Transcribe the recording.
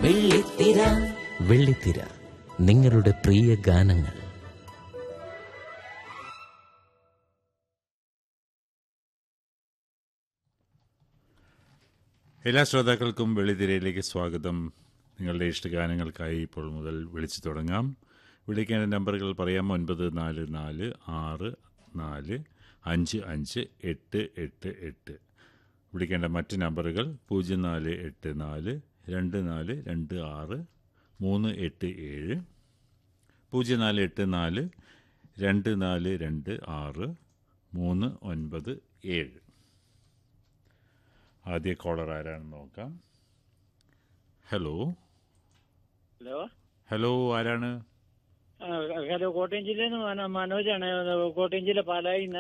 വെള്ളിത്തിര വെള്ളിത്തിര നിങ്ങളുടെ പ്രിയ ഗാനങ്ങൾ എല്ലാ ശ്രോതാക്കൾക്കും വെള്ളിത്തിരയിലേക്ക് സ്വാഗതം നിങ്ങളുടെ ഇഷ്ടഗാനങ്ങൾക്കായി ഇപ്പോൾ മുതൽ വിളിച്ചു തുടങ്ങാം വിളിക്കേണ്ട നമ്പറുകൾ പറയാം ഒൻപത് നാല് നാല് ആറ് നാല് അഞ്ച് അഞ്ച് എട്ട് എട്ട് എട്ട് വിളിക്കേണ്ട മറ്റ് നമ്പറുകൾ പൂജ്യം നാല് എട്ട് നാല് രണ്ട് നാല് രണ്ട് ആറ് മൂന്ന് എട്ട് ഏഴ് പൂജ്യം നാല് എട്ട് നാല് രണ്ട് നാല് രണ്ട് ആറ് മൂന്ന് ഒൻപത് ഏഴ് ആദ്യ കോളർ ആരാണെന്ന് നോക്കാം ഹലോ ഹലോ ഹലോ ആരാണ് ആ, ഹലോ കോട്ടയം ജില്ലയിൽ നിന്ന് മനോജാണ് കോട്ടയം ജില്ല പാലായിന്ന്